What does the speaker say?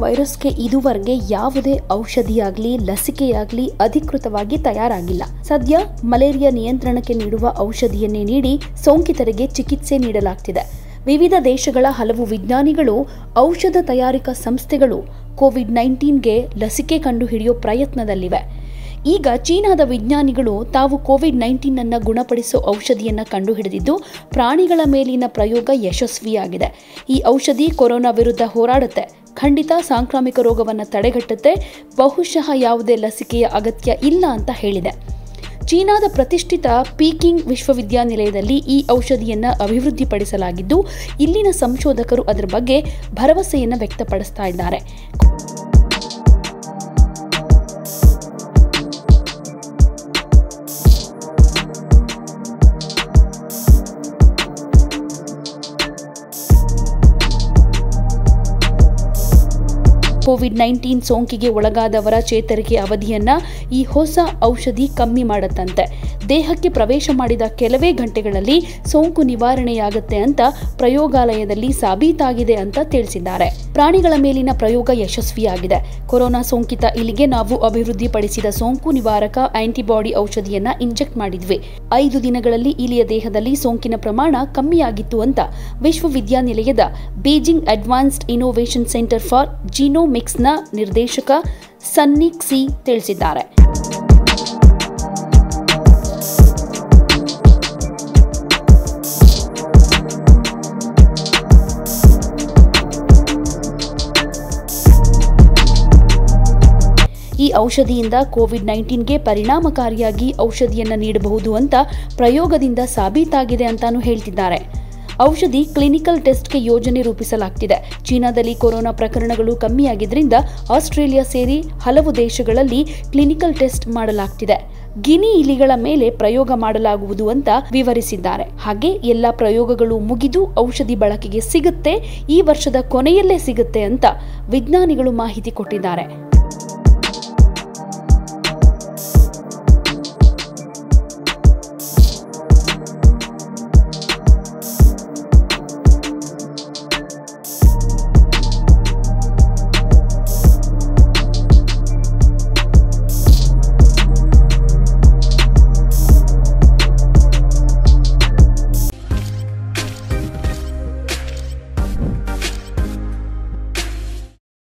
ವೈರಸ್ಗೆ ಇದುವರೆಗೆ ಯಾವುದೇ ಔಷಧಿಯಾಗ್ಲಿ ಲಸಿಕೆಯಾಗ್ಲಿ ಅಧಿಕೃತವಾಗಿ ತಯಾರಾಗಿಲ್ಲ ಸದ್ಯ ಮಲೇರಿಯಾ ನಿಯಂತ್ರಣಕ್ಕೆ ನೀಡುವ ಔಷಧಿಯನ್ನೇ ನೀಡಿ ಸೋಂಕಿತರಿಗೆ ಚಿಕಿತ್ಸೆ ನೀಡಲಾಗ್ತಿದೆ ವಿವಿಧ ದೇಶಗಳ ಹಲವು ವಿಜ್ಞಾನಿಗಳು ಔಷಧ ತಯಾರಿಕಾ ಸಂಸ್ಥೆಗಳು ಕೋವಿಡ್ ನೈನ್ಟೀನ್ಗೆ ಲಸಿಕೆ ಕಂಡುಹಿಡಿಯೋ ಪ್ರಯತ್ನದಲ್ಲಿವೆ ಈಗ ಚೀನಾದ ವಿಜ್ಞಾನಿಗಳು ತಾವು ಕೋವಿಡ್ ನೈನ್ಟೀನ್ ಅನ್ನ ಗುಣಪಡಿಸೋ ಔಷಧಿಯನ್ನ ಕಂಡುಹಿಡಿದಿದ್ದು ಪ್ರಾಣಿಗಳ ಮೇಲಿನ ಪ್ರಯೋಗ ಯಶಸ್ವಿಯಾಗಿದೆ ಈ ಔಷಧಿ ಕೊರೋನಾ ವಿರುದ್ಧ ಹೋರಾಡುತ್ತೆ ಖಂಡಿತ ಸಾಂಕ್ರಾಮಿಕ ರೋಗವನ್ನು ತಡೆಗಟ್ಟುತ್ತೆ ಬಹುಶಃ ಯಾವುದೇ ಲಸಿಕೆಯ ಅಗತ್ಯ ಇಲ್ಲ ಅಂತ ಹೇಳಿದೆ ಚೀನಾದ ಪ್ರತಿಷ್ಠಿತ ಪೀಕಿಂಗ್ ವಿಶ್ವವಿದ್ಯಾನಿಲಯದಲ್ಲಿ ಈ ಔಷಧಿಯನ್ನ ಅಭಿವೃದ್ಧಿಪಡಿಸಲಾಗಿದ್ದು ಇಲ್ಲಿನ ಸಂಶೋಧಕರು ಅದರ ಬಗ್ಗೆ ಭರವಸೆಯನ್ನು ವ್ಯಕ್ತಪಡಿಸ್ತಾ ಇದ್ದಾರೆ ಕೋವಿಡ್ ನೈನ್ಟೀನ್ ಸೋಂಕಿಗೆ ಒಳಗಾದವರ ಚೇತರಿಕೆ ಅವಧಿಯನ್ನ ಈ ಹೊಸ ಔಷಧಿ ಕಮ್ಮಿ ಮಾಡತ್ತಂತೆ ದೇಹಕ್ಕೆ ಪ್ರವೇಶ ಮಾಡಿದ ಕೆಲವೇ ಗಂಟೆಗಳಲ್ಲಿ ಸೋಂಕು ನಿವಾರಣೆಯಾಗುತ್ತೆ ಅಂತ ಪ್ರಯೋಗಾಲಯದಲ್ಲಿ ಸಾಬೀತಾಗಿದೆ ಅಂತ ತಿಳಿಸಿದ್ದಾರೆ ಪ್ರಾಣಿಗಳ ಮೇಲಿನ ಪ್ರಯೋಗ ಯಶಸ್ವಿಯಾಗಿದೆ ಕೊರೋನಾ ಸೋಂಕಿತ ಇಲಿಗೆ ನಾವು ಅಭಿವೃದ್ಧಿಪಡಿಸಿದ ಸೋಂಕು ನಿವಾರಕ ಆಂಟಿಬಾಡಿ ಔಷಧಿಯನ್ನ ಇಂಜೆಕ್ಟ್ ಮಾಡಿದ್ವಿ ಐದು ದಿನಗಳಲ್ಲಿ ಇಲಿಯ ದೇಹದಲ್ಲಿ ಸೋಂಕಿನ ಪ್ರಮಾಣ ಕಮ್ಮಿಯಾಗಿತ್ತು ಅಂತ ವಿಶ್ವವಿದ್ಯಾನಿಲಯದ Beijing advanced innovation centre for ಜಿನೋಮಿಕ್ಸ್ನ ನಿರ್ದೇಶಕ ಸನ್ನಿಕ್ ಸಿ ತಿಳಿಸಿದ್ದಾರೆ ಈ ಔಷಧಿಯಿಂದ ಕೋವಿಡ್ ನೈನ್ಟೀನ್ಗೆ ಪರಿಣಾಮಕಾರಿಯಾಗಿ ಔಷಧಿಯನ್ನು ನೀಡಬಹುದು ಅಂತ ಪ್ರಯೋಗದಿಂದ ಸಾಬೀತಾಗಿದೆ ಅಂತಾನು ಹೇಳ್ತಿದ್ದಾರೆ ಔಷಧಿ ಕ್ಲಿನಿಕಲ್ ಟೆಸ್ಟ್ಗೆ ಯೋಜನೆ ರೂಪಿಸಲಾಗ್ತಿದೆ ಚೀನಾದಲ್ಲಿ ಕೊರೋನಾ ಪ್ರಕರಣಗಳು ಕಮ್ಮಿಯಾಗಿದ್ದರಿಂದ ಆಸ್ಟ್ರೇಲಿಯಾ ಸೇರಿ ಹಲವು ದೇಶಗಳಲ್ಲಿ ಕ್ಲಿನಿಕಲ್ ಟೆಸ್ಟ್ ಮಾಡಲಾಗ್ತಿದೆ ಗಿನಿ ಇಲಿಗಳ ಮೇಲೆ ಪ್ರಯೋಗ ಮಾಡಲಾಗುವುದು ಅಂತ ವಿವರಿಸಿದ್ದಾರೆ ಹಾಗೆ ಎಲ್ಲ ಪ್ರಯೋಗಗಳು ಮುಗಿದು ಔಷಧಿ ಬಳಕೆಗೆ ಸಿಗುತ್ತೆ ಈ ವರ್ಷದ ಕೊನೆಯಲ್ಲೇ ಸಿಗುತ್ತೆ ಅಂತ ವಿಜ್ಞಾನಿಗಳು ಮಾಹಿತಿ ಕೊಟ್ಟಿದ್ದಾರೆ